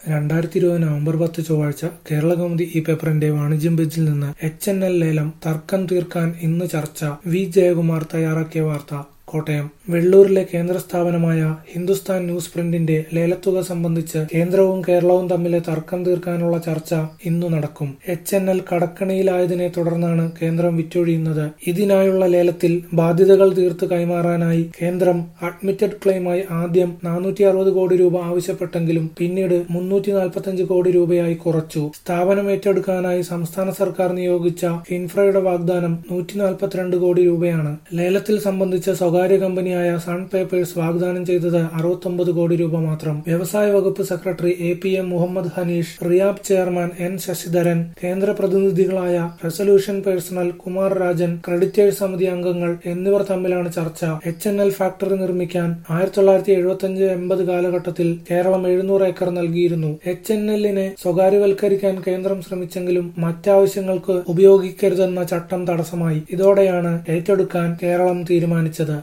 രണ്ടായിരത്തി ഇരുപത് നവംബർ പത്ത് ചൊവ്വാഴ്ച കേരളകൗമുദി ഈ പേപ്പറിന്റെ വാണിജ്യം പേജിൽ നിന്ന് എച്ച് എൻ എൽ ലേലം തർക്കം തീർക്കാൻ ഇന്ന് ചർച്ച വി ജയകുമാർ തയ്യാറാക്കിയ വാർത്ത കോട്ടയം വെള്ളൂരിലെ കേന്ദ്ര സ്ഥാപനമായ ഹിന്ദുസ്ഥാൻ ന്യൂസ് പ്രിന്റിന്റെ ലേലത്തുക സംബന്ധിച്ച് കേന്ദ്രവും കേരളവും തമ്മിലെ തർക്കം തീർക്കാനുള്ള ചർച്ച ഇന്നു നടക്കും എച്ച് എൻ എൽ കടക്കണിയിലായതിനെ തുടർന്നാണ് കേന്ദ്രം വിറ്റൊഴിയുന്നത് ഇതിനായുള്ള ലേലത്തിൽ ബാധ്യതകൾ തീർത്ത് കൈമാറാനായി കേന്ദ്രം അഡ്മിറ്റഡ് ക്ലെയിമായി ആദ്യം നാനൂറ്റി അറുപത് കോടി രൂപ ആവശ്യപ്പെട്ടെങ്കിലും പിന്നീട് മുന്നൂറ്റി നാൽപ്പത്തഞ്ച് കോടി രൂപയായി കുറച്ചു സ്ഥാപനം ഏറ്റെടുക്കാനായി സംസ്ഥാന സർക്കാർ നിയോഗിച്ച ഇൻഫ്രയുടെ വാഗ്ദാനം നൂറ്റി നാൽപ്പത്തിരണ്ട് കോടി രൂപയാണ് ലേലത്തിൽ സംബന്ധിച്ച സ്വകാര്യ കമ്പനിയായ സൺ പേപ്പേഴ്സ് വാഗ്ദാനം ചെയ്തത് അറുപത്തൊമ്പത് കോടി രൂപ മാത്രം വ്യവസായ വകുപ്പ് secretary A P M Muhammad Hanish RIAB chairman N Sasidharan കേന്ദ്ര പ്രതിനിധികളായ resolution personnel Kumar Rajan creditors സമിതി അംഗങ്ങൾ എന്നിവർ തമ്മിലാണ് ചർച്ച എച്ച് എൻ എൽ ഫാക്ടറി നിർമ്മിക്കാൻ ആയിരത്തി തൊള്ളായിരത്തി എഴുപത്തി അഞ്ച് എൺപത് കാലഘട്ടത്തിൽ കേരളം എഴുന്നൂറ് ഏക്കർ നൽകിയിരുന്നു എച്ച് എൻ എല്ലിനെ സ്വകാര്യവൽക്കരിക്കാൻ കേന്ദ്രം ശ്രമിച്ചെങ്കിലും മറ്റാവശ്യങ്ങൾക്ക് ഉപയോഗിക്കരുതെന്ന ചട്ടം തടസ്സമായി ഇതോടെയാണ് ഏറ്റെടുക്കാൻ കേരളം തീരുമാനിച്ചത്